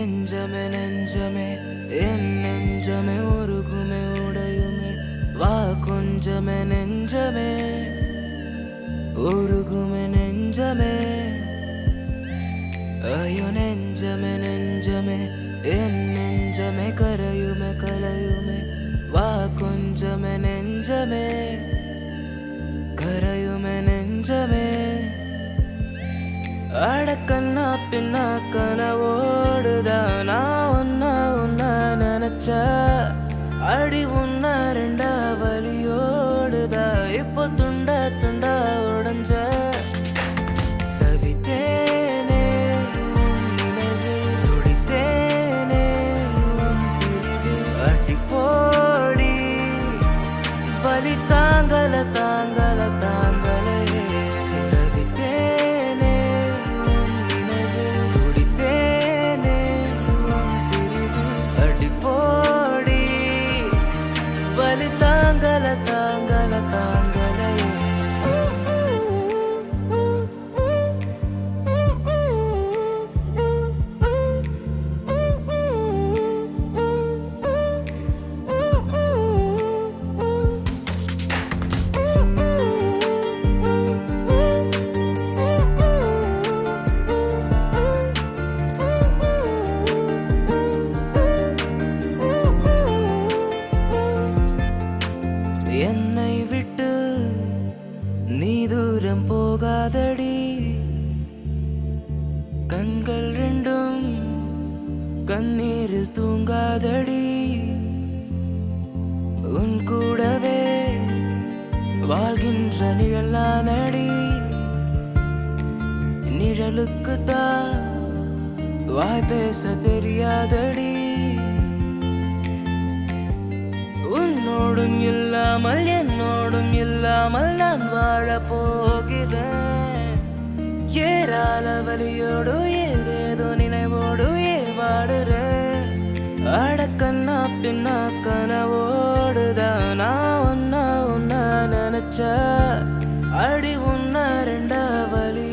நெஞ்சமே நெஞ்சமே என் நெஞ்சமே உருகுமே உடையுமே வா கொஞ்சமே நெஞ்சமே உருகுமே நெஞ்சமே ஐயோ நெஞ்சமே நெஞ்சமே என் நெஞ்சமே கரையுமே கலையுமே வா கொஞ்சமே நெஞ்சமே கரையுமே நெஞ்சமே அடக்கண்ணா பின்னா கனவோடுதான் நான் ஒன்னா ஒன்னா நினைச்ச அடி உன்ன ரெண்டா வலியோடுதா இப்போ துண்ட துண்டா உடஞ்ச தவித்தேனே உன் நினைவில் துடித்தேனே உன் பிரிவில் அடி போடி வலி தாங்கல தாங்கல தாங்கலையே தவித்தேனே உன் நினைவில் துடித்தேனே உன் பிரிவில் அடி போடி வலி தாங்கல தாங்கல தாங்கலையே என்னை விட்டு நீ தூரம் போகாதடி கண்கள் ரெண்டும் கண்ணீரில் தூங்காதடி உன் கூடவே வாழ்கின்ற நிழலானடி நிழலுக்கு தான் வாய் பேச தெரியாதடி உன்னோடும் இல்லாமல் என்னோடும் இல்லாமல் நான் வாழ போகிறேன் ஏராள வலியோடு ஏதேதோ நினைவோடு ஏவாடுறேன் அடக்கண்ணா பின்னா கனவோடுதான் நான் ஒன்னா ஒன்னா நினைச்ச அடி உன்ன ரெண்டா வலி